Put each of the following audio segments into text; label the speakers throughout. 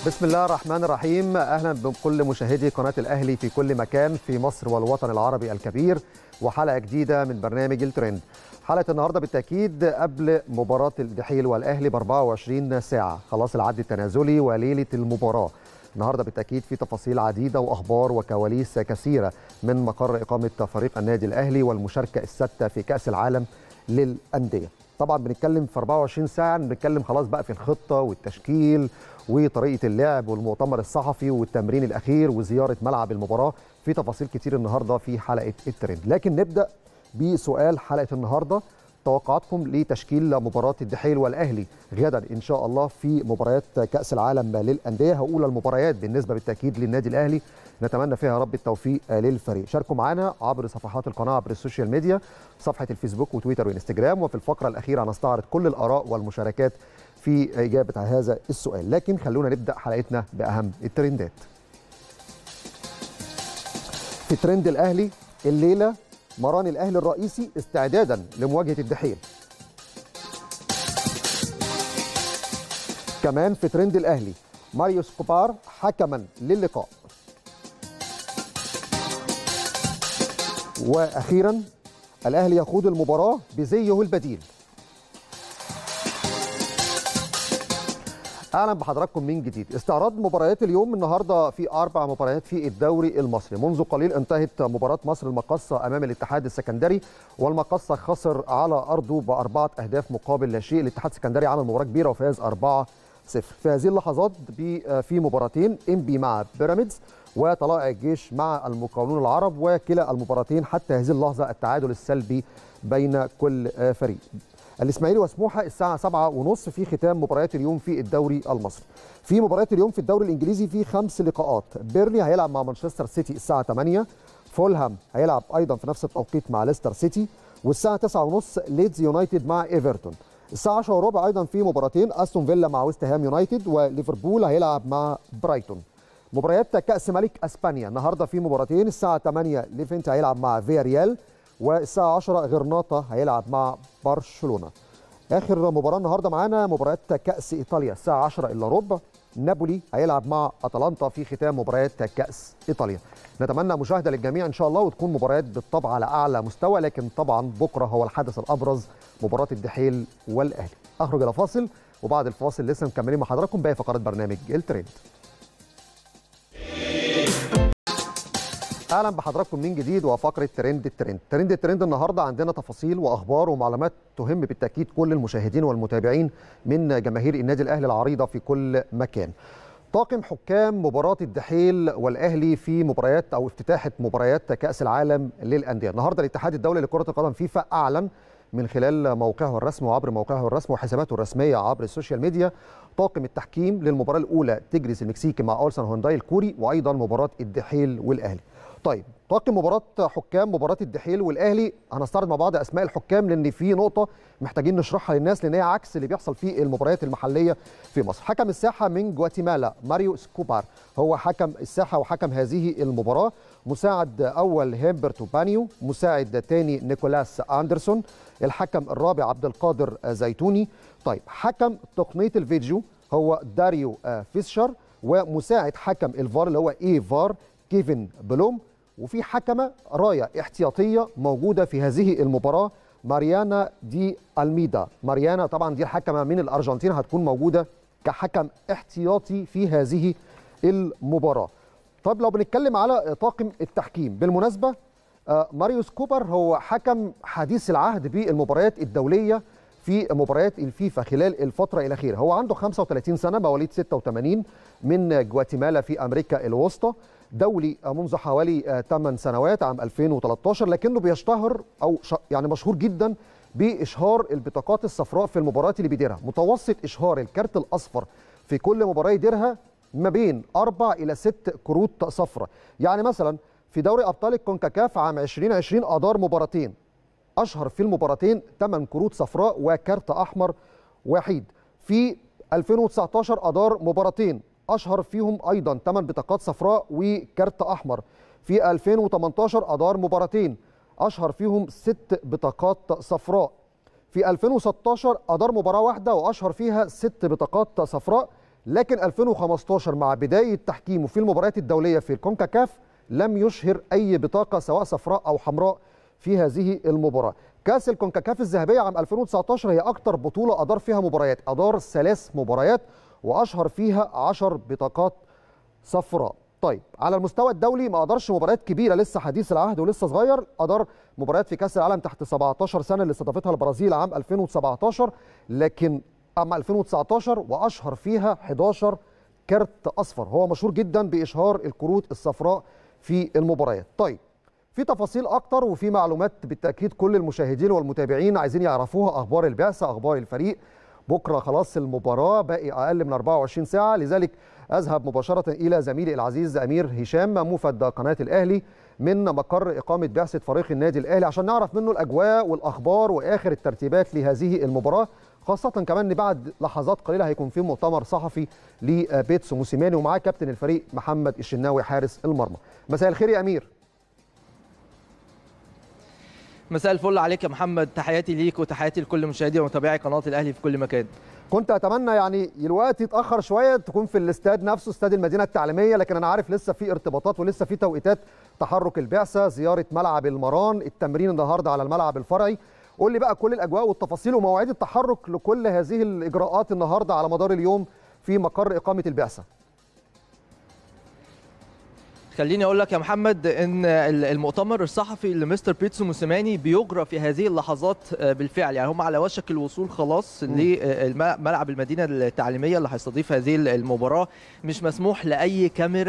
Speaker 1: بسم الله الرحمن الرحيم اهلا بكل مشاهدي قناه الاهلي في كل مكان في مصر والوطن العربي الكبير وحلقه جديده من برنامج الترند حلقه النهارده بالتاكيد قبل مباراه الدحيل والاهلي ب 24 ساعه خلاص العد التنازلي وليله المباراه النهارده بالتاكيد في تفاصيل عديده واخبار وكواليس كثيره من مقر اقامه فريق النادي الاهلي والمشاركه السادسه في كاس العالم للانديه طبعا بنتكلم في 24 ساعه بنتكلم خلاص بقى في الخطه والتشكيل وطريقه اللعب والمؤتمر الصحفي والتمرين الاخير وزياره ملعب المباراه في تفاصيل كتير النهارده في حلقه الترند لكن نبدا بسؤال حلقه النهارده توقعاتكم لتشكيل مباراه الدحيل والاهلي غدا ان شاء الله في مباريات كاس العالم للانديه هقول المباريات بالنسبه بالتاكيد للنادي الاهلي نتمنى فيها رب التوفيق للفريق شاركوا معنا عبر صفحات القناه عبر السوشيال ميديا صفحه الفيسبوك وتويتر وانستجرام وفي الفقره الاخيره هنستعرض كل الاراء والمشاركات في اجابه على هذا السؤال لكن خلونا نبدا حلقتنا باهم الترندات في ترند الاهلي الليله مران الاهلي الرئيسي استعدادا لمواجهه الدحيل كمان في ترند الاهلي ماريو سكوبار حكما للقاء واخيرا الاهلي يخوض المباراه بزيه البديل اهلا بحضراتكم من جديد استعراض مباريات اليوم النهارده في اربع مباريات في الدوري المصري منذ قليل انتهت مباراه مصر المقصه امام الاتحاد السكندري والمقصه خسر على ارضه باربعه اهداف مقابل لا شيء الاتحاد السكندري عمل مباراه كبيره وفاز 4 صفر في هذه اللحظات في مباراتين انبي مع بيراميدز وطلائع الجيش مع المقاولون العرب وكلا المباراتين حتى هذه اللحظه التعادل السلبي بين كل فريق الاسماعيلي وسموحه الساعه 7:30 في ختام مباريات اليوم في الدوري المصري. في مباريات اليوم في الدوري الانجليزي في خمس لقاءات، بيرلي هيلعب مع مانشستر سيتي الساعه 8 فولهام هيلعب ايضا في نفس التوقيت مع ليستر سيتي والساعه 9:30 ليدز يونايتد مع ايفرتون. الساعه 10 وربع ايضا في مباراتين استون فيلا مع ويست هام يونايتد وليفربول هيلعب مع برايتون. مباريات كاس ملك اسبانيا النهارده في مباراتين الساعه 8 ليفنت هيلعب مع فيا ريال والساعه 10 غرناطه هيلعب مع برشلونه. اخر مباراه النهارده معانا مباريات كاس ايطاليا الساعه 10 الا ربع نابولي هيلعب مع اتلانتا في ختام مباريات كاس ايطاليا نتمنى مشاهده للجميع ان شاء الله وتكون مباريات بالطبع على اعلى مستوى لكن طبعا بكره هو الحدث الابرز مباراه الدحيل والاهلي اخرج الى فاصل وبعد الفاصل لسه مكملين مع حضراتكم باقي فقرات برنامج الترند اهلا بحضراتكم من جديد وفقره ترند الترند ترند الترند النهارده عندنا تفاصيل واخبار ومعلومات تهم بالتاكيد كل المشاهدين والمتابعين من جماهير النادي الاهلي العريضه في كل مكان طاقم حكام مباراه الدحيل والاهلي في مباريات او افتتاحه مباريات كاس العالم للانديه النهارده الاتحاد الدولي لكره القدم فيفا اعلن من خلال موقعه الرسمي وعبر موقعه الرسمي وحساباته الرسميه عبر السوشيال ميديا طاقم التحكيم للمباراه الاولى تجريس المكسيكي مع اولسن هونداي الكوري وايضا مباراه الدحيل والاهلي طيب طاقم مباراه حكام مباراه الدحيل والاهلي هنستعرض مع بعض اسماء الحكام لان في نقطه محتاجين نشرحها للناس لان هي عكس اللي بيحصل في المباريات المحليه في مصر حكم الساحه من جواتيمالا ماريو سكوبار هو حكم الساحه وحكم هذه المباراه مساعد اول هيمبرتو بانيو مساعد ثاني نيكولاس اندرسون الحكم الرابع عبد القادر زيتوني طيب حكم تقنيه الفيديو هو داريو فيسشر ومساعد حكم الفار اللي هو اي فار كيفن بلوم وفي حكمه رايه احتياطيه موجوده في هذه المباراه ماريانا دي الميدا ماريانا طبعا دي الحكمه من الارجنتين هتكون موجوده كحكم احتياطي في هذه المباراه طب لو بنتكلم على طاقم التحكيم بالمناسبه ماريوس كوبر هو حكم حديث العهد بالمباريات الدوليه في مباريات الفيفا خلال الفترة الأخيرة هو عنده 35 سنة مواليد 86 من جواتيمالا في أمريكا الوسطى دولي منذ حوالي 8 سنوات عام 2013 لكنه بيشتهر أو يعني مشهور جدا بإشهار البطاقات الصفراء في المباريات اللي بيديرها متوسط إشهار الكارت الأصفر في كل مباراة يديرها ما بين أربع إلى ست كروت صفراء يعني مثلا في دوري أبطال الكونكاكاف عام 2020 أدار مباراتين اشهر في المباراتين 8 كروت صفراء وكارت احمر وحيد في 2019 ادار مباراتين اشهر فيهم ايضا 8 بطاقات صفراء وكارت احمر في 2018 ادار مباراتين اشهر فيهم 6 بطاقات صفراء في 2016 ادار مباراه واحده واشهر فيها 6 بطاقات صفراء لكن 2015 مع بدايه تحكيمه في المباريات الدوليه في الكونكاكاف لم يشهر اي بطاقه سواء صفراء او حمراء في هذه المباراه كاس الكونكاكاف الذهبيه عام 2019 هي اكثر بطوله ادار فيها مباريات ادار ثلاث مباريات واشهر فيها 10 بطاقات صفراء طيب على المستوى الدولي ما قدرش مباريات كبيره لسه حديث العهد ولسه صغير قدر مباريات في كاس العالم تحت 17 سنه اللي استضافتها البرازيل عام 2017 لكن اما 2019 واشهر فيها 11 كارت اصفر هو مشهور جدا باشهار الكروت الصفراء في المباريات طيب في تفاصيل اكتر وفي معلومات بالتاكيد كل المشاهدين والمتابعين عايزين يعرفوها اخبار البعثه اخبار الفريق بكره خلاص المباراه باقي اقل من 24 ساعه لذلك اذهب مباشره الى زميلي العزيز امير هشام موفد قناه الاهلي من مقر اقامه بعثه فريق النادي الاهلي عشان نعرف منه الاجواء والاخبار واخر الترتيبات لهذه المباراه خاصة كمان ان بعد لحظات قليلة هيكون في مؤتمر صحفي لبيتسو موسيماني ومعاه كابتن الفريق محمد الشناوي حارس المرمى. مساء الخير يا امير.
Speaker 2: مساء الفل عليك يا محمد تحياتي ليك وتحياتي لكل مشاهدي ومتابعي قناه الاهلي في كل مكان
Speaker 1: كنت اتمنى يعني الوقت يتاخر شويه تكون في الاستاد نفسه استاد المدينه التعليميه لكن انا عارف لسه في ارتباطات ولسه في توقيتات تحرك البعثه زياره ملعب المران التمرين النهارده على الملعب الفرعي قول لي بقى كل الاجواء والتفاصيل ومواعيد التحرك لكل هذه الاجراءات النهارده على مدار اليوم في مقر اقامه البعثه
Speaker 2: خليني اقول لك يا محمد ان المؤتمر الصحفي لمستر بيتسو موسيماني بيجرى في هذه اللحظات بالفعل يعني هم على وشك الوصول خلاص لملعب المدينه التعليميه اللي هيستضيف هذه المباراه مش مسموح لاي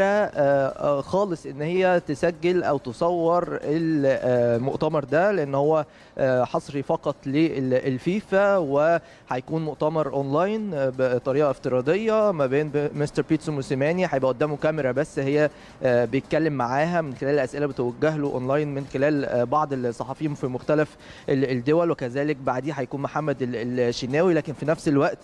Speaker 2: كاميرا خالص ان هي تسجل او تصور المؤتمر ده لان هو حصري فقط للفيفا وهيكون مؤتمر اونلاين بطريقه افتراضيه ما بين مستر بيتسو موسيماني هيبقى قدامه كاميرا بس هي بيتكلم معاها من خلال الاسئله بتوجه له اونلاين من خلال بعض الصحفيين في مختلف الدول وكذلك بعديه هيكون محمد الشناوي لكن في نفس الوقت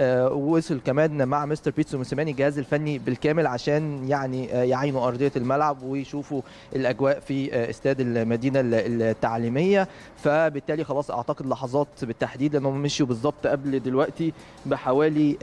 Speaker 2: وصل كمان مع مستر بيتسو موسيماني الجهاز الفني بالكامل عشان يعني يعينوا ارضيه الملعب ويشوفوا الاجواء في استاد المدينه التعليميه فبالتالي خلاص اعتقد لحظات بالتحديد لانهم مشيوا بالظبط قبل دلوقتي بحوالي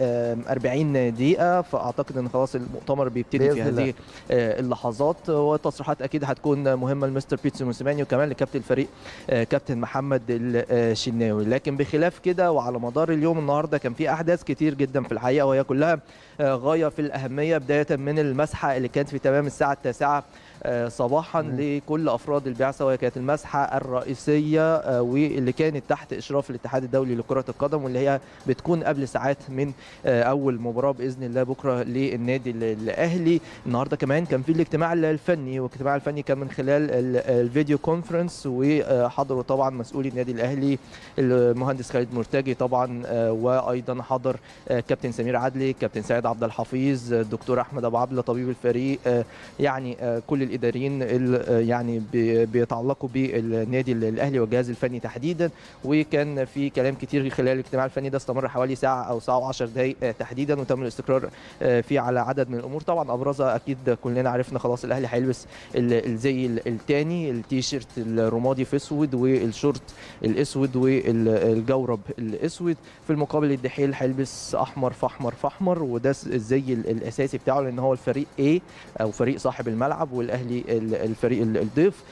Speaker 2: 40 دقيقه فاعتقد ان خلاص المؤتمر بيبتدي في هذه اللحظات وتصريحات اكيد هتكون مهمه لمستر بيتسو موسيماني وكمان لكابتن الفريق كابتن محمد الشناوي لكن بخلاف كده وعلى مدار اليوم النهارده كان في احداث كتير جدا في الحقيقه وهي كلها غايه في الاهميه بدايه من المسحه اللي كانت في تمام الساعه التاسعه صباحا م. لكل افراد البعثه وهي كانت المسحه الرئيسيه واللي كانت تحت اشراف الاتحاد الدولي لكره القدم واللي هي بتكون قبل ساعات من اول مباراه باذن الله بكره للنادي الاهلي النهارده كمان كان في الاجتماع الفني والاجتماع الفني كان من خلال الفيديو كونفرنس وحضروا طبعا مسؤولي النادي الاهلي المهندس خالد مرتجي طبعا وايضا حضر كابتن سمير عدلي كابتن سعيد عبد الحفيظ الدكتور احمد ابو عبله طبيب الفريق يعني كل الاداريين اللي يعني بيتعلقوا بالنادي الاهلي والجهاز الفني تحديدا وكان في كلام كتير خلال الاجتماع الفني ده استمر حوالي ساعه او ساعه و10 دقائق تحديدا وتم الاستقرار فيه على عدد من الامور طبعا ابرزها اكيد كلنا عرفنا خلاص الاهلي هيلبس الزي الثاني التيشيرت الرمادي في اسود والشورت الاسود والجورب الاسود في المقابل الدحيل هيلبس احمر في احمر في احمر وده الزي الاساسي بتاعه لان هو الفريق A او فريق صاحب الملعب والاهلي الفريق الضيف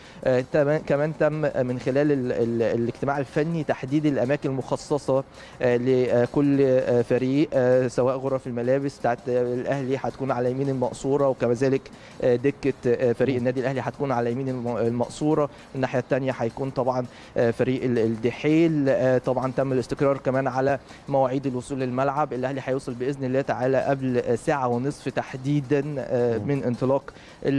Speaker 2: كمان تم من خلال الاجتماع الفني تحديد الاماكن المخصصه لكل فريق سواء غرف الملابس بتاعت الاهلي هتكون على يمين المقصوره وكذلك دكه فريق النادي الاهلي هتكون على يمين المقصوره الناحيه الثانيه هيكون طبعا فريق الدحيل طبعا تم الاستقرار كمان على مواعيد الوصول للملعب الاهلي هيوصل باذن الله تعالى قبل ساعه ونصف تحديدا من انطلاق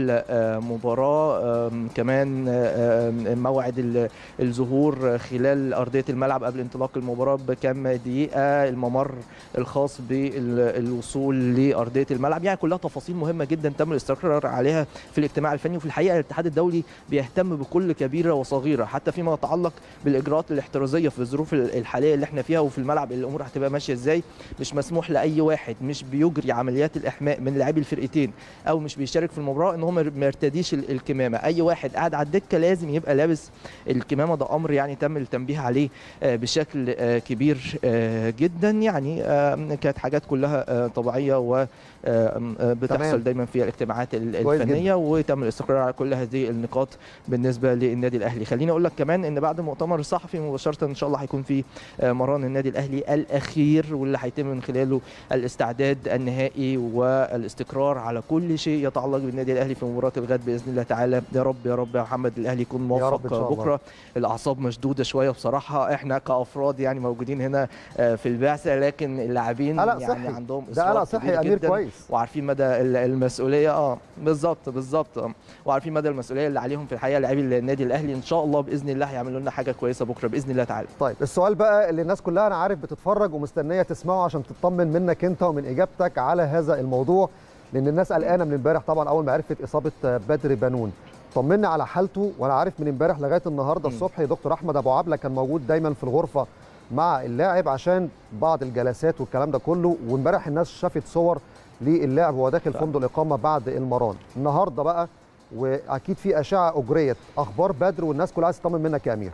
Speaker 2: المباراه كمان موعد الظهور خلال ارضيه الملعب قبل انطلاق المباراه بكم دقيقه الممر الخاص بالوصول لارضيه الملعب يعني كلها تفاصيل مهمه جدا تم الاستقرار عليها في الاجتماع الفني وفي الحقيقه الاتحاد الدولي بيهتم بكل كبيره وصغيره حتى فيما يتعلق بالاجراءات الاحترازيه في الظروف الحاليه اللي احنا فيها وفي الملعب الامور هتبقى ماشيه ازاي مش مسموح لاي واحد مش بيجري عمليات الاحماء من لاعبي الفرقتين او مش بيشارك في المباراه ان هم يرتديش ال- الكمامه اي واحد قاعد على الدكه لازم يبقى لابس الكمامه ده امر يعني تم التنبيه عليه آه، بشكل آه، كبير آه، جدا يعني آه، كانت حاجات كلها آه، طبيعيه و آه، آه، بتحصل
Speaker 1: تمام.
Speaker 2: دايما في الاجتماعات ال-
Speaker 1: كويس
Speaker 2: الفنيه وتم الاستقرار على كل هذه النقاط بالنسبه للنادي الاهلي خليني اقول لك كمان ان بعد المؤتمر الصحفي مباشره ان شاء الله هيكون في آه، مران النادي الاهلي الاخير واللي هيتم من خلاله الاستعداد النهائي والاستقرار على كل شيء يتعلق بالنادي الاهلي في مباراه الغد باذن الله تعالى يا رب يا رب يا محمد الاهلي يكون
Speaker 1: يا رب إن شاء
Speaker 2: موفق
Speaker 1: الله.
Speaker 2: بكره الاعصاب مشدوده شويه بصراحه احنا كافراد يعني موجودين هنا آه، في البعثه لكن اللاعبين
Speaker 1: قلق
Speaker 2: يعني
Speaker 1: صحي.
Speaker 2: عندهم
Speaker 1: ده قلق
Speaker 2: إصرار
Speaker 1: صحي
Speaker 2: كبير
Speaker 1: يا امير
Speaker 2: جداً
Speaker 1: كويس
Speaker 2: وعارفين مدى ال- المسؤوليه اه بالظبط بالظبط آه. وعارفين مدى المسؤوليه اللي عليهم في الحقيقه لاعبي النادي الاهلي ان شاء الله باذن الله هيعملوا لنا حاجه كويسه بكره باذن الله تعالى
Speaker 1: طيب السؤال بقى اللي الناس كلها انا عارف بتتفرج ومستنيه تسمعه عشان تطمن منك انت ومن اجابتك على هذا الموضوع لان الناس قلقانه من امبارح طبعا اول ما عرفت اصابه بدر بنون طمنا على حالته وانا عارف من امبارح لغايه النهارده
Speaker 2: مم.
Speaker 1: الصبح دكتور احمد ابو عبله كان موجود دايما في الغرفه مع اللاعب عشان بعض الجلسات والكلام ده كله وامبارح الناس شافت صور للاعب وهو داخل
Speaker 2: صح.
Speaker 1: فندق الاقامه بعد المران النهارده بقى واكيد في اشعه اجريت اخبار بدر والناس كلها عايزه تطمن منك يا امير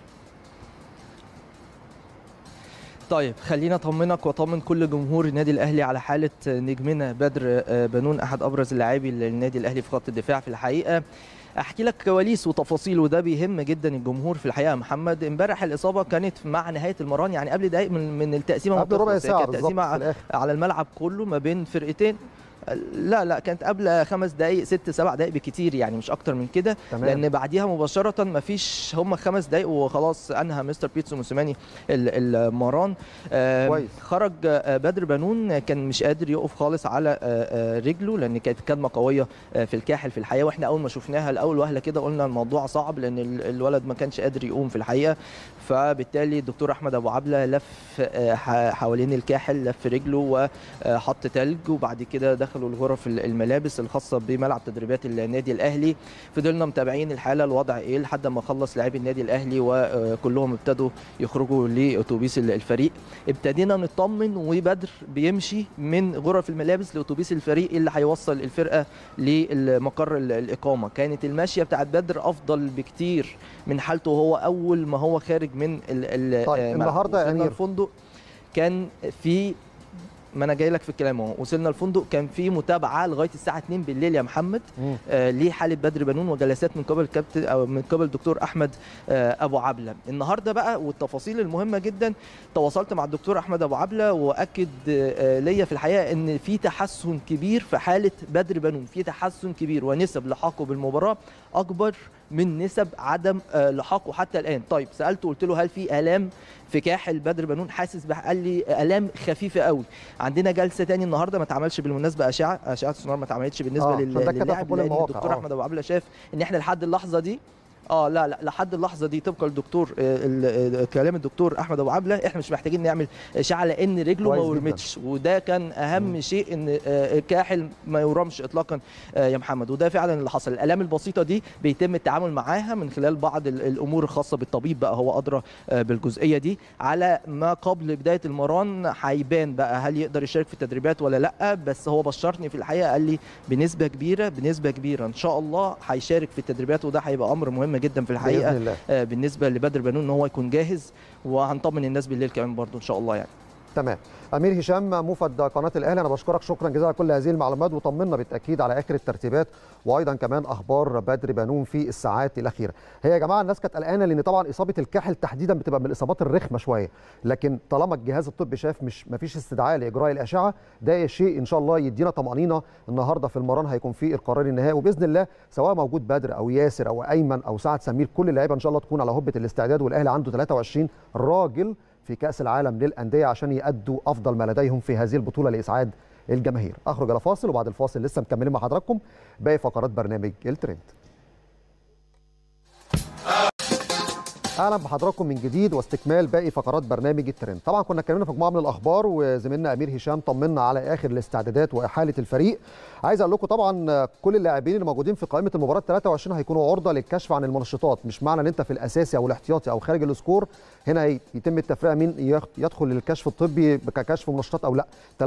Speaker 2: طيب خلينا اطمنك واطمن كل جمهور النادي الاهلي على حاله نجمنا بدر آه، بنون احد ابرز اللاعبي النادي الاهلي في خط الدفاع في الحقيقه احكي لك كواليس وتفاصيل وده بيهم جدا الجمهور في الحقيقه يا محمد امبارح الاصابه كانت مع نهايه المران يعني قبل دقائق من من التقسيمه ما
Speaker 1: قبل ربع
Speaker 2: بتخلص. هي
Speaker 1: ساعه
Speaker 2: كانت
Speaker 1: بالظبط
Speaker 2: تقسيمه
Speaker 1: في الاخر
Speaker 2: على الملعب كله ما بين فرقتين لا لا كانت قبل خمس دقائق ست سبع دقائق بكتير يعني مش اكتر من كده
Speaker 1: تمام
Speaker 2: لان بعديها مباشره ما فيش هم خمس دقائق وخلاص انهى مستر بيتسو موسيماني ال- المران آم،
Speaker 1: كويس.
Speaker 2: خرج آه، بدر بنون كان مش قادر يقف خالص على آه، آه، رجله لان كانت كدمه قويه آه، في الكاحل في الحقيقه واحنا اول ما شفناها الاول وهله كده قلنا الموضوع صعب لان ال- الولد ما كانش قادر يقوم في الحقيقه فبالتالي الدكتور احمد ابو عبله لف آه، ح- حوالين الكاحل لف رجله وحط تلج وبعد كده دخلوا الغرف ال- الملابس الخاصه بملعب تدريبات النادي الاهلي فضلنا متابعين الحاله الوضع ايه لحد ما خلص لاعبي النادي الاهلي وكلهم ابتدوا يخرجوا لاتوبيس ال- الفريق ابتدينا نطمن وبدر بيمشي من غرف الملابس لاتوبيس الفريق اللي هيوصل الفرقه لمقر ال- الاقامه كانت الماشيه بتاعت بدر افضل بكتير من حالته وهو اول ما هو خارج من ال- ال-
Speaker 1: طيب،
Speaker 2: آه، ملعب.
Speaker 1: النهاردة يا
Speaker 2: وصلنا
Speaker 1: أمير.
Speaker 2: الفندق كان في ما انا جاي لك في الكلام اهو وصلنا الفندق كان في متابعه لغايه الساعه 2 بالليل يا محمد
Speaker 1: مم.
Speaker 2: آه، لحاله بدر بنون وجلسات من قبل كابتن او من قبل دكتور احمد آه، ابو عبله النهارده بقى والتفاصيل المهمه جدا تواصلت مع الدكتور احمد ابو عبله واكد آه، ليا في الحقيقه ان في تحسن كبير في حاله بدر بنون في تحسن كبير ونسب لحاقه بالمباراه اكبر من نسب عدم آه، لحاقه حتى الان طيب سالته قلت له هل في الام في كاحل بدر بنون حاسس بح- قال لي الام خفيفه قوي عندنا جلسه تاني النهارده ما اتعملش بالمناسبه اشعه اشعه السونار ما اتعملتش بالنسبه
Speaker 1: آه،
Speaker 2: لل-
Speaker 1: عشان ده كده في
Speaker 2: للاعب
Speaker 1: كل
Speaker 2: لان
Speaker 1: المواقع،
Speaker 2: الدكتور
Speaker 1: آه.
Speaker 2: احمد ابو عبله شاف ان احنا لحد اللحظه دي اه لا لا لحد اللحظه دي طبقا للدكتور آه، ال- آه، كلام الدكتور احمد ابو عبله احنا مش محتاجين نعمل اشعه لان رجله ما
Speaker 1: كويس جداً.
Speaker 2: ورمتش وده كان اهم شيء ان آه، الكاحل ما يورمش اطلاقا آه، يا محمد وده فعلا اللي حصل الالام البسيطه دي بيتم التعامل معاها من خلال بعض ال- الامور الخاصه بالطبيب بقى هو ادرى آه، بالجزئيه دي على ما قبل بدايه المران هيبان بقى هل يقدر يشارك في التدريبات ولا لا بس هو بشرني في الحقيقه قال لي بنسبه كبيره بنسبه كبيره ان شاء الله هيشارك في التدريبات وده هيبقى امر مهم جدا في الحقيقه
Speaker 1: باذن الله
Speaker 2: آه، بالنسبه لبدر بنون ان هو يكون جاهز وهنطمن الناس بالليل كمان برضو ان شاء الله يعني
Speaker 1: تمام امير هشام موفد قناه الاهلي انا بشكرك شكرا جزيلا على كل هذه المعلومات وطمنا بالتاكيد على اخر الترتيبات وايضا كمان اخبار بدر بنون في الساعات الاخيره هي يا جماعه الناس كانت قلقانه لان طبعا اصابه الكاحل تحديدا بتبقى من الاصابات الرخمه شويه لكن طالما الجهاز الطبي شاف مش مفيش استدعاء لاجراء الاشعه ده شيء ان شاء الله يدينا طمانينه النهارده في المران هيكون في القرار النهائي وباذن الله سواء موجود بدر او ياسر او ايمن او سعد سمير كل اللعيبه ان شاء الله تكون على هبه الاستعداد والاهلي عنده 23 راجل في كأس العالم للأندية عشان يأدوا أفضل ما لديهم في هذه البطولة لإسعاد الجماهير أخرج إلى فاصل وبعد الفاصل لسه مكملين مع حضراتكم باقي فقرات برنامج الترند اهلا بحضراتكم من جديد واستكمال باقي فقرات برنامج الترند طبعا كنا اتكلمنا في مجموعه من الاخبار وزميلنا امير هشام طمنا على اخر الاستعدادات واحاله الفريق عايز اقول لكم طبعا كل اللاعبين اللي موجودين في قائمه المباراه 23 هيكونوا عرضه للكشف عن المنشطات مش معنى ان انت في الاساسي او الاحتياطي او خارج السكور هنا يتم التفرقه مين يدخل للكشف الطبي ككشف منشطات او لا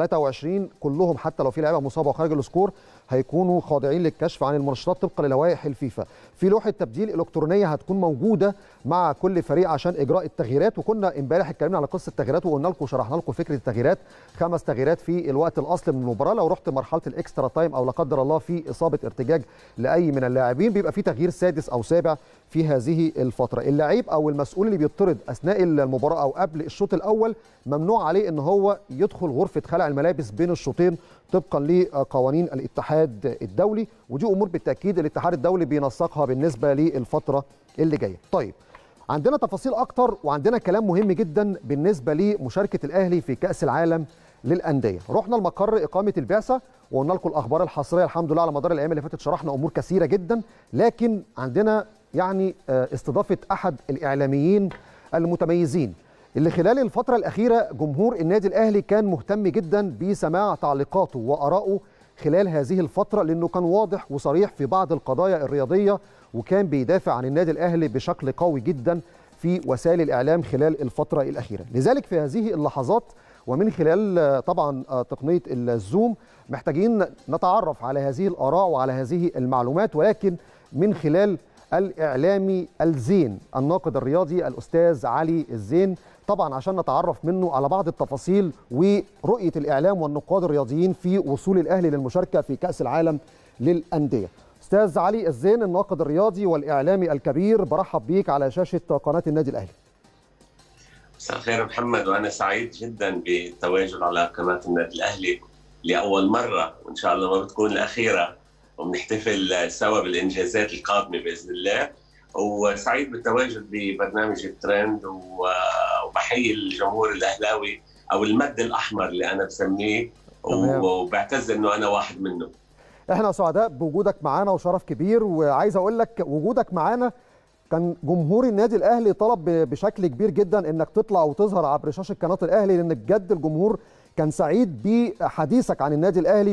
Speaker 1: 23 كلهم حتى لو في لعيبه مصابه وخارج السكور هيكونوا خاضعين للكشف عن المنشطات طبقا للوائح الفيفا في لوحه تبديل الكترونيه هتكون موجوده مع كل فريق عشان اجراء التغييرات وكنا امبارح اتكلمنا على قصه التغييرات وقلنا لكم وشرحنا لكم فكره التغييرات خمس تغييرات في الوقت الاصلي من المباراه لو رحت مرحله الاكسترا تايم او لا قدر الله في اصابه ارتجاج لاي من اللاعبين بيبقى في تغيير سادس او سابع في هذه الفتره اللعيب او المسؤول اللي بيطرد اثناء المباراه او قبل الشوط الاول ممنوع عليه ان هو يدخل غرفه خلع الملابس بين الشوطين طبقا لقوانين الاتحاد الدولي ودي امور بالتاكيد الاتحاد الدولي بينسقها بالنسبه للفتره اللي جايه طيب عندنا تفاصيل اكتر وعندنا كلام مهم جدا بالنسبه لمشاركه الاهلي في كاس العالم للانديه رحنا لمقر اقامه البعثه وقلنا لكم الاخبار الحصريه الحمد لله على مدار الايام اللي فاتت شرحنا امور كثيره جدا لكن عندنا يعني استضافه احد الاعلاميين المتميزين اللي خلال الفتره الاخيره جمهور النادي الاهلي كان مهتم جدا بسماع تعليقاته وارائه خلال هذه الفتره لانه كان واضح وصريح في بعض القضايا الرياضيه وكان بيدافع عن النادي الاهلي بشكل قوي جدا في وسائل الاعلام خلال الفتره الاخيره لذلك في هذه اللحظات ومن خلال طبعا تقنيه الزوم محتاجين نتعرف على هذه الاراء وعلى هذه المعلومات ولكن من خلال الاعلامي الزين الناقد الرياضي الاستاذ علي الزين طبعا عشان نتعرف منه على بعض التفاصيل ورؤيه الاعلام والنقاد الرياضيين في وصول الاهلي للمشاركه في كاس العالم للانديه استاذ علي الزين الناقد الرياضي والاعلامي الكبير برحب بيك على شاشه قناه النادي الاهلي
Speaker 3: مساء الخير محمد وانا سعيد جدا بالتواجد على قناه النادي الاهلي لاول مره وان شاء الله ما بتكون الاخيره وبنحتفل سوا بالانجازات القادمه باذن الله وسعيد بالتواجد ببرنامج الترند وبحيي الجمهور الاهلاوي او المد الاحمر اللي انا بسميه وبعتز انه انا واحد منه
Speaker 1: احنا سعداء بوجودك معانا وشرف كبير وعايز اقول لك وجودك معانا كان جمهور النادي الاهلي طلب بشكل كبير جدا انك تطلع وتظهر عبر شاشه قناه الاهلي لان بجد الجمهور كان سعيد بحديثك عن النادي الاهلي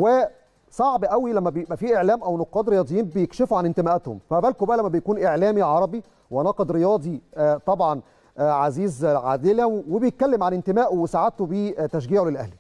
Speaker 1: وصعب قوي لما بيبقى في اعلام او نقاد رياضيين بيكشفوا عن انتماءاتهم فما بالكم بقى لما بيكون اعلامي عربي وناقد رياضي طبعا عزيز عادله وبيتكلم عن انتمائه وسعادته بتشجيعه للاهلي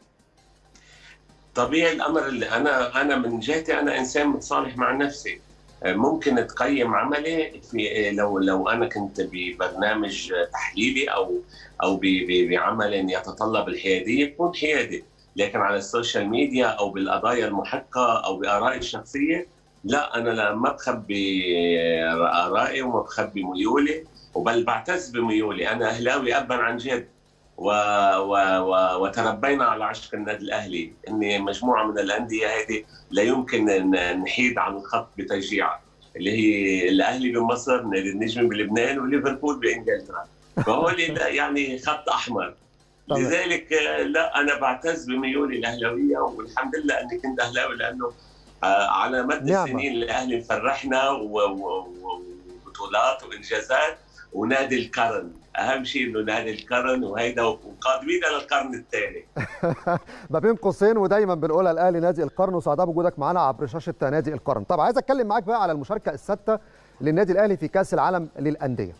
Speaker 3: طبيعي الامر اللي انا انا من جهتي انا انسان متصالح مع نفسي ممكن تقيم عملي في لو لو انا كنت ببرنامج تحليلي او او بعمل يتطلب الحياديه بكون حيادي لكن على السوشيال ميديا او بالقضايا المحقه او بارائي الشخصيه لا انا لا ما بخبي ارائي وما بخبي ميولي وبل بعتز بميولي انا اهلاوي ابا عن جد و... و... و... وتربينا على عشق النادي الاهلي اني مجموعه من الانديه هذه لا يمكن ان نحيد عن الخط بتشجيعها اللي هي الاهلي بمصر نادي النجم بلبنان وليفربول بانجلترا فهو يعني خط احمر لذلك لا انا بعتز بميولي الاهلاويه والحمد لله اني كنت اهلاوي لانه على مد السنين الاهلي مفرحنا وبطولات وانجازات ونادي القرن اهم شيء انه نادي القرن وهيدا وقادمين للقرن الثاني
Speaker 1: ما بين قوسين ودايما بنقولها الاهلي نادي القرن وسعداء بوجودك معانا عبر شاشه نادي القرن طب عايز اتكلم معاك بقى على المشاركه السادسه للنادي الاهلي في كاس العالم للانديه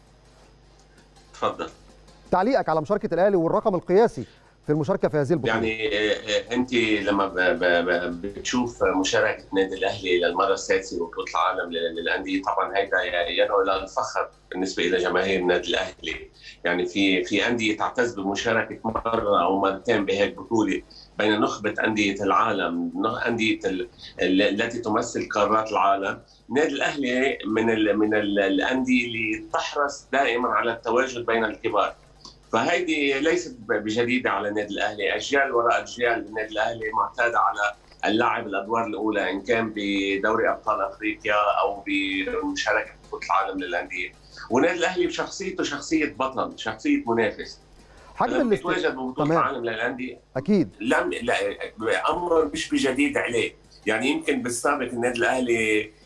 Speaker 3: اتفضل
Speaker 1: تعليقك على مشاركه الاهلي والرقم القياسي في المشاركه في هذه البطوله
Speaker 3: يعني انت لما بتشوف مشاركه النادي الاهلي للمره السادسه ببطوله العالم للانديه طبعا هيدا يدعو الى الفخر بالنسبه الى جماهير النادي الاهلي يعني في في انديه تعتز بمشاركه مره او مرتين بهيك بطوله بين نخبه انديه العالم انديه التي تمثل قارات العالم النادي الاهلي من ال من ال الانديه اللي تحرص دائما على التواجد بين الكبار فهيدي ليست بجديده على النادي الاهلي، اجيال وراء اجيال النادي الاهلي معتاده على اللعب الادوار الاولى ان كان بدوري ابطال افريقيا او بمشاركه بطوله العالم للانديه، والنادي الاهلي بشخصيته شخصيه بطل، شخصيه منافس.
Speaker 1: حجم
Speaker 3: لما يتواجد ببطوله العالم للانديه
Speaker 1: اكيد
Speaker 3: لم لا امر مش بجديد عليه، يعني يمكن بالسابق النادي الاهلي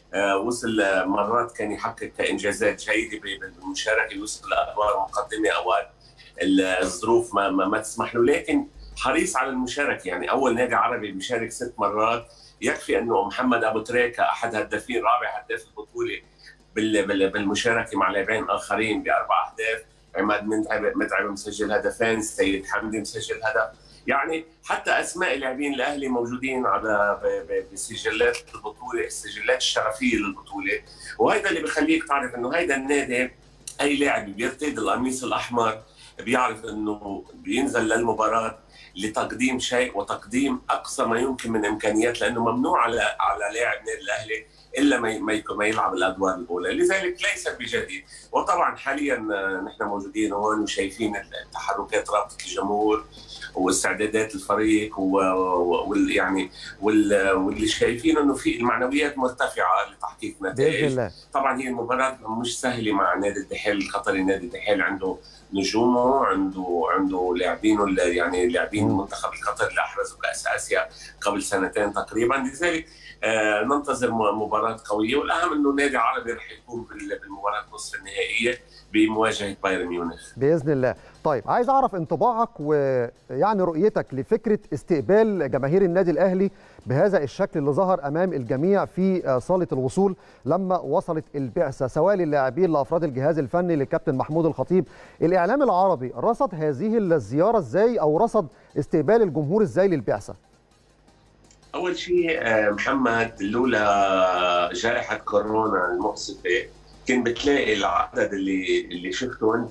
Speaker 3: وصل مرات كان يحقق انجازات جيده بالمشاركه يوصل لادوار مقدمه اوقات الظروف ما, ما, ما تسمح له لكن حريص على المشاركه يعني اول نادي عربي بيشارك ست مرات يكفي انه محمد ابو تريكه احد هدافين رابع هداف البطوله بالمشاركه مع لاعبين اخرين باربع اهداف عماد متعب متعب مسجل هدفين سيد حمدي مسجل هدف يعني حتى اسماء اللاعبين الاهلي موجودين على بسجلات البطوله السجلات الشرفيه للبطوله وهذا اللي بخليك تعرف انه هيدا النادي اي لاعب بيرتدي القميص الاحمر بيعرف انه بينزل للمباراه لتقديم شيء وتقديم اقصى ما يمكن من امكانيات لانه ممنوع على على لاعب نادي الاهلي الا ما ما يلعب الادوار الاولى، لذلك ليس بجديد، وطبعا حاليا نحن موجودين هون وشايفين تحركات رابطه الجمهور واستعدادات الفريق وال يعني واللي شايفين انه في المعنويات مرتفعه لتحقيق نتائج طبعا هي المباراه مش سهله مع نادي الدحيل القطري نادي الدحيل عنده نجومه عنده عنده لاعبين يعني لاعبين المنتخب القطري اللي احرزوا كاس اسيا قبل سنتين تقريبا لذلك آه ننتظر مباراه قويه والاهم انه نادي عربي رح يكون بالمباراه نصف النهائيه بمواجهه بايرن ميونخ
Speaker 1: باذن الله طيب عايز اعرف انطباعك ويعني رؤيتك لفكره استقبال جماهير النادي الاهلي بهذا الشكل اللي ظهر امام الجميع في صاله الوصول لما وصلت البعثه سواء للاعبين لافراد الجهاز الفني للكابتن محمود الخطيب الاعلام العربي رصد هذه الزياره ازاي او رصد استقبال الجمهور ازاي للبعثه
Speaker 3: اول شيء محمد لولا جائحه كورونا المؤسفه كنت بتلاقي العدد اللي اللي شفته انت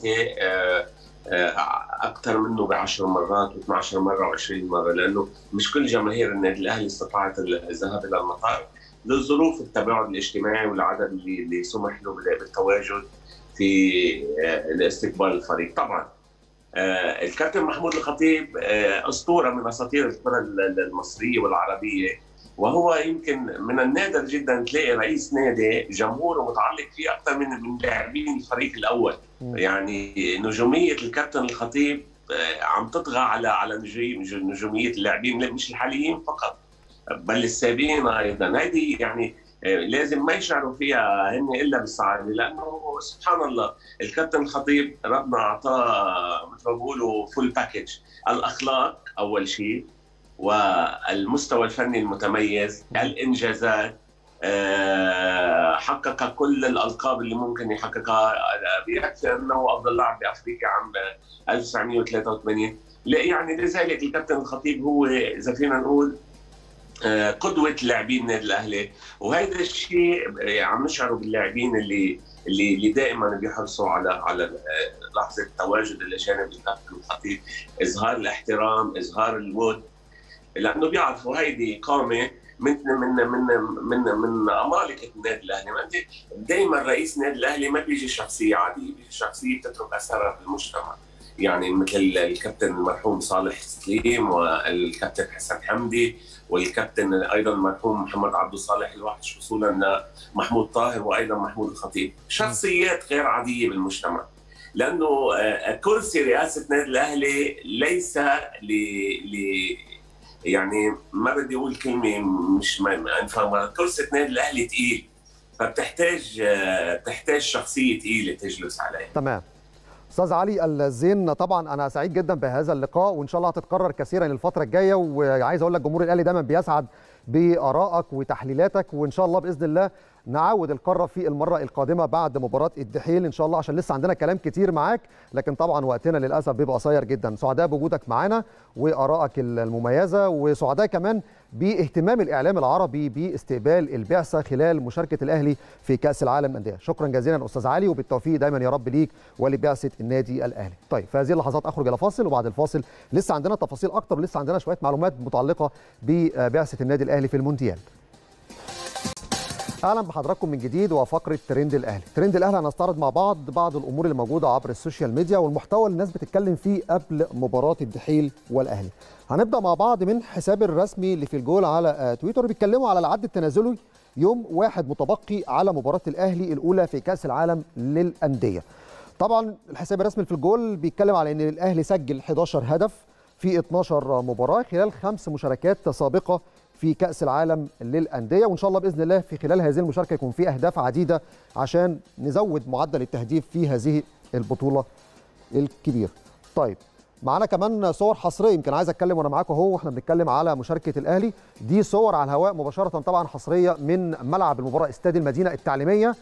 Speaker 3: اكثر منه ب 10 مرات و12 مره و20 مره لانه مش كل جماهير النادي الاهلي استطاعت الذهاب الى المطار لظروف التباعد الاجتماعي والعدد اللي اللي سمح له بالتواجد في لاستقبال الفريق طبعا الكابتن محمود الخطيب اسطوره من اساطير الكره المصريه والعربيه وهو يمكن من النادر جدا تلاقي رئيس نادي جمهوره متعلق فيه اكثر من من لاعبين الفريق الاول يعني نجوميه الكابتن الخطيب عم تطغى على على نجوميه اللاعبين مش الحاليين فقط بل السابقين ايضا هذه يعني لازم ما يشعروا فيها هن الا بالسعاده لانه سبحان الله الكابتن الخطيب ربنا اعطاه مثل ما بيقولوا فول باكج الاخلاق اول شيء والمستوى الفني المتميز الانجازات حقق كل الالقاب اللي ممكن يحققها بيكفي انه افضل لاعب بافريقيا عام 1983 يعني لذلك الكابتن الخطيب هو اذا فينا نقول قدوه لاعبين النادي الاهلي وهذا الشيء عم نشعره باللاعبين اللي اللي اللي دائما بيحرصوا على على لحظه تواجد الاجانب الكابتن الخطيب اظهار الاحترام اظهار الود لانه بيعرفوا هيدي قامه من من من من من عمالقه النادي الاهلي ما انت دائما رئيس النادي الاهلي ما بيجي شخصيه عاديه بيجي شخصيه بتترك اثرها في المجتمع يعني مثل الكابتن المرحوم صالح سليم والكابتن حسن حمدي والكابتن ايضا المرحوم محمد عبد الصالح الوحش وصولا لمحمود طاهر وايضا محمود الخطيب شخصيات غير عاديه بالمجتمع لانه كرسي رئاسه النادي الاهلي ليس ل ل يعني ما بدي اقول كلمه مش ما كرسي النادي الاهلي ثقيل فبتحتاج بتحتاج شخصيه ثقيله تجلس عليها
Speaker 1: تمام استاذ علي الزين طبعا انا سعيد جدا بهذا اللقاء وان شاء الله هتتكرر كثيرا الفتره الجايه وعايز اقول لك جمهور الاهلي دايما بيسعد بارائك وتحليلاتك وان شاء الله باذن الله نعود القاره في المره القادمه بعد مباراه الدحيل ان شاء الله عشان لسه عندنا كلام كتير معاك لكن طبعا وقتنا للاسف بيبقى قصير جدا سعداء بوجودك معانا وارائك المميزه وسعداء كمان باهتمام الاعلام العربي باستقبال البعثه خلال مشاركه الاهلي في كاس العالم للانديه شكرا جزيلا استاذ علي وبالتوفيق دايما يا رب ليك ولبعثه النادي الاهلي طيب في هذه اللحظات اخرج الى فاصل وبعد الفاصل لسه عندنا تفاصيل اكتر ولسه عندنا شويه معلومات متعلقه ببعثه النادي الاهلي في المونديال اهلا بحضراتكم من جديد وفقره ترند الاهلي ترند الاهلي هنستعرض مع بعض بعض الامور اللي موجوده عبر السوشيال ميديا والمحتوى اللي الناس بتتكلم فيه قبل مباراه الدحيل والاهلي هنبدا مع بعض من حساب الرسمي اللي في الجول على تويتر بيتكلموا على العد التنازلي يوم واحد متبقي على مباراه الاهلي الاولى في كاس العالم للانديه طبعا الحساب الرسمي في الجول بيتكلم على ان الاهلي سجل 11 هدف في في 12 مباراه خلال خمس مشاركات سابقه في كاس العالم للانديه وان شاء الله باذن الله في خلال هذه المشاركه يكون في اهداف عديده عشان نزود معدل التهديف في هذه البطوله الكبيره. طيب معانا كمان صور حصريه يمكن عايز اتكلم وانا معاكم اهو واحنا بنتكلم على مشاركه الاهلي دي صور على الهواء مباشره طبعا حصريه من ملعب المباراه استاد المدينه التعليميه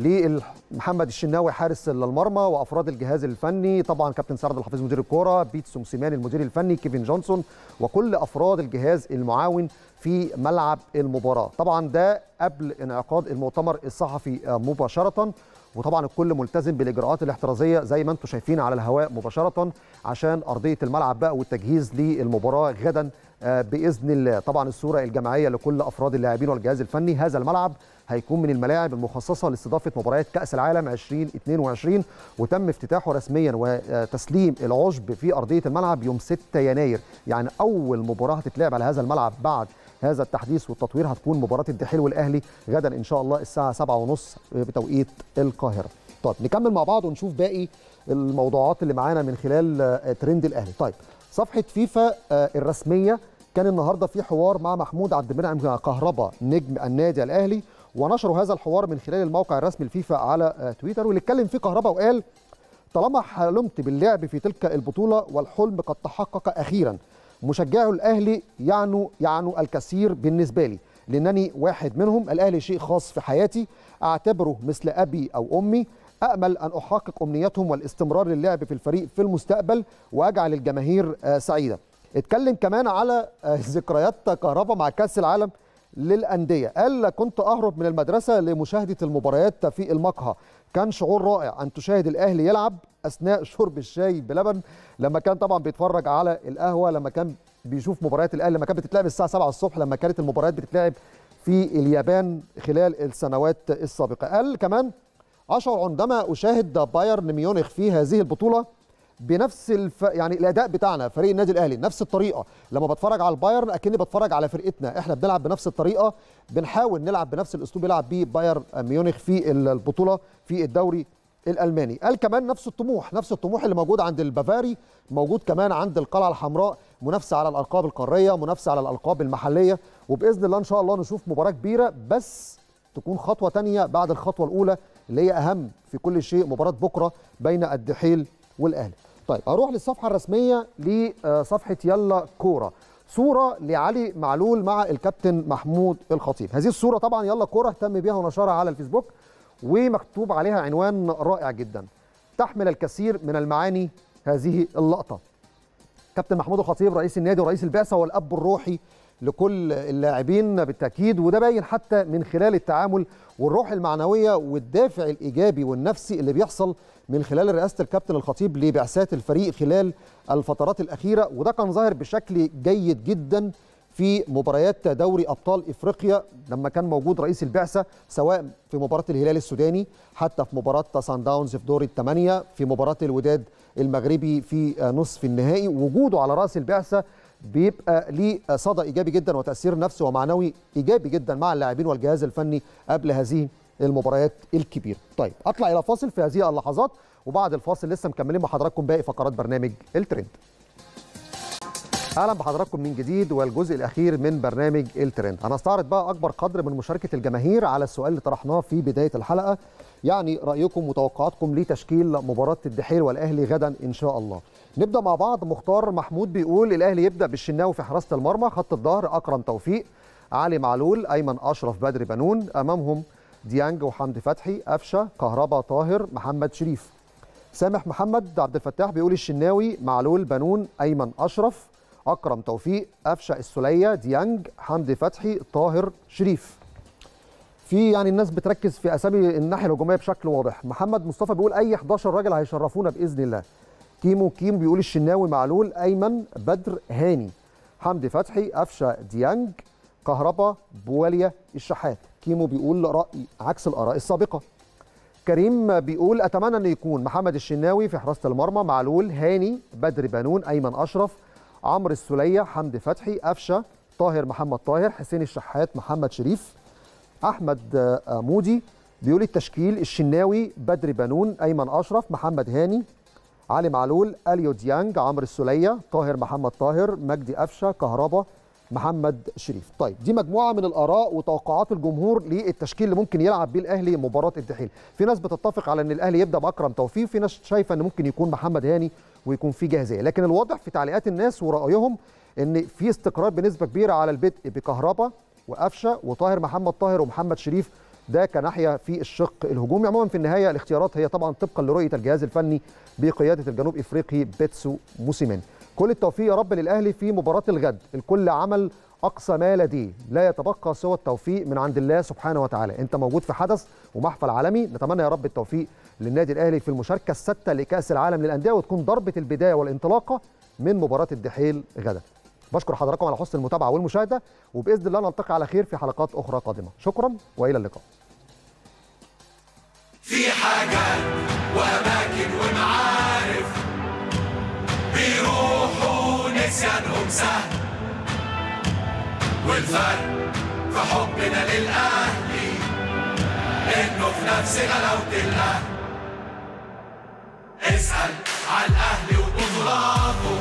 Speaker 1: لمحمد الشناوي حارس المرمى وافراد الجهاز الفني طبعا كابتن سعد الحفيظ مدير الكوره بيتسو موسيماني المدير الفني كيفن جونسون وكل افراد الجهاز المعاون في ملعب المباراه طبعا ده قبل انعقاد المؤتمر الصحفي مباشره وطبعا الكل ملتزم بالاجراءات الاحترازيه زي ما انتم شايفين على الهواء مباشره عشان ارضيه الملعب بقى والتجهيز للمباراه غدا باذن الله طبعا الصوره الجماعيه لكل افراد اللاعبين والجهاز الفني هذا الملعب هيكون من الملاعب المخصصه لاستضافه مباريات كاس العالم 2022 وتم افتتاحه رسميا وتسليم العشب في ارضيه الملعب يوم 6 يناير يعني اول مباراه هتتلعب على هذا الملعب بعد هذا التحديث والتطوير هتكون مباراه الدحيل والاهلي غدا ان شاء الله الساعه 7:30 بتوقيت القاهره. طيب نكمل مع بعض ونشوف باقي الموضوعات اللي معانا من خلال ترند الاهلي. طيب صفحه فيفا الرسميه كان النهارده في حوار مع محمود عبد المنعم كهربا نجم النادي الاهلي ونشروا هذا الحوار من خلال الموقع الرسمي الفيفا على تويتر واللي اتكلم فيه كهربا وقال طالما حلمت باللعب في تلك البطوله والحلم قد تحقق اخيرا مشجعو الاهلي يعنوا يعنوا الكثير بالنسبه لي لانني واحد منهم الاهلي شيء خاص في حياتي اعتبره مثل ابي او امي امل ان احقق امنيتهم والاستمرار للعب في الفريق في المستقبل واجعل الجماهير سعيده اتكلم كمان على ذكريات كهربا مع كاس العالم للانديه قال كنت اهرب من المدرسه لمشاهده المباريات في المقهى كان شعور رائع ان تشاهد الاهلي يلعب اثناء شرب الشاي بلبن لما كان طبعا بيتفرج على القهوه لما كان بيشوف مباريات الاهلي لما كانت بتتلعب الساعه 7 الصبح لما كانت المباريات بتتلعب في اليابان خلال السنوات السابقه قال كمان اشعر عندما اشاهد بايرن ميونخ في هذه البطوله بنفس الف... يعني الاداء بتاعنا فريق النادي الاهلي نفس الطريقه لما بتفرج على البايرن اكني بتفرج على فرقتنا احنا بنلعب بنفس الطريقه بنحاول نلعب بنفس الاسلوب يلعب بيه بايرن ميونخ في البطوله في الدوري الالماني قال كمان نفس الطموح نفس الطموح اللي موجود عند البافاري موجود كمان عند القلعه الحمراء منافسه على الالقاب القاريه منافسه على الالقاب المحليه وباذن الله ان شاء الله نشوف مباراه كبيره بس تكون خطوه تانية بعد الخطوه الاولى اللي هي اهم في كل شيء مباراه بكره بين الدحيل والاهلي طيب اروح للصفحه الرسميه لصفحه يلا كوره صوره لعلي معلول مع الكابتن محمود الخطيب هذه الصوره طبعا يلا كوره اهتم بيها ونشرها على الفيسبوك ومكتوب عليها عنوان رائع جدا تحمل الكثير من المعاني هذه اللقطه كابتن محمود الخطيب رئيس النادي ورئيس البعثه والاب الروحي لكل اللاعبين بالتاكيد وده باين حتى من خلال التعامل والروح المعنويه والدافع الايجابي والنفسي اللي بيحصل من خلال رئاسه الكابتن الخطيب لبعثات الفريق خلال الفترات الاخيره وده كان ظاهر بشكل جيد جدا في مباريات دوري ابطال افريقيا لما كان موجود رئيس البعثه سواء في مباراه الهلال السوداني حتى في مباراه سان داونز في دور الثمانيه في مباراه الوداد المغربي في نصف النهائي وجوده على راس البعثه بيبقى ليه صدى ايجابي جدا وتاثير نفسي ومعنوي ايجابي جدا مع اللاعبين والجهاز الفني قبل هذه المباريات الكبيره. طيب اطلع الى فاصل في هذه اللحظات وبعد الفاصل لسه مكملين مع حضراتكم باقي فقرات برنامج الترند. اهلا بحضراتكم من جديد والجزء الاخير من برنامج الترند هنستعرض بقى اكبر قدر من مشاركه الجماهير على السؤال اللي طرحناه في بدايه الحلقه يعني رايكم وتوقعاتكم لتشكيل مباراه الدحيل والاهلي غدا ان شاء الله نبدا مع بعض مختار محمود بيقول الاهلي يبدا بالشناوي في حراسه المرمى خط الظهر اكرم توفيق علي معلول ايمن اشرف بدري بنون امامهم ديانج وحمدي فتحي قفشه كهربا طاهر محمد شريف سامح محمد عبد الفتاح بيقول الشناوي معلول بنون ايمن اشرف اكرم توفيق قفشه السليه ديانج حمدي فتحي طاهر شريف في يعني الناس بتركز في اسامي الناحيه الهجوميه بشكل واضح محمد مصطفى بيقول اي 11 راجل هيشرفونا باذن الله كيمو كيم بيقول الشناوي معلول ايمن بدر هاني حمدي فتحي قفشه ديانج كهربا بواليا الشحات كيمو بيقول راي عكس الاراء السابقه كريم بيقول اتمنى ان يكون محمد الشناوي في حراسه المرمى معلول هاني بدر بنون ايمن اشرف عمرو السليه حمدي فتحي قفشه طاهر محمد طاهر حسين الشحات محمد شريف احمد مودي بيقول التشكيل الشناوي بدر بنون ايمن اشرف محمد هاني علي معلول اليو ديانج عمرو السوليه طاهر محمد طاهر مجدي قفشه كهربا محمد شريف طيب دي مجموعه من الاراء وتوقعات الجمهور للتشكيل اللي ممكن يلعب بيه الاهلي مباراه الدحيل في ناس بتتفق على ان الاهلي يبدا باكرم توفيق وفي ناس شايفه ان ممكن يكون محمد هاني ويكون في جاهزيه لكن الواضح في تعليقات الناس ورايهم ان في استقرار بنسبه كبيره على البدء بكهربا وقفشه وطاهر محمد طاهر ومحمد شريف ده كناحيه في الشق الهجومي عموما في النهايه الاختيارات هي طبعا طبقا لرؤيه الجهاز الفني بقياده الجنوب افريقي بيتسو موسيماني كل التوفيق يا رب للاهلي في مباراه الغد الكل عمل اقصى ما لديه لا يتبقى سوى التوفيق من عند الله سبحانه وتعالى انت موجود في حدث ومحفل عالمي نتمنى يا رب التوفيق للنادي الاهلي في المشاركه السادسه لكاس العالم للانديه وتكون ضربه البدايه والانطلاقه من مباراه الدحيل غدا بشكر حضراتكم على حسن المتابعه والمشاهده وباذن الله نلتقي على خير في حلقات اخرى قادمه شكرا والى اللقاء
Speaker 4: في حاجات وأماكن ومعارف بيروحوا نسيانهم سهل والفرق في حبنا للأهلي إنه في نفس غلاوة الأهل اسأل على الأهلي وبطولاته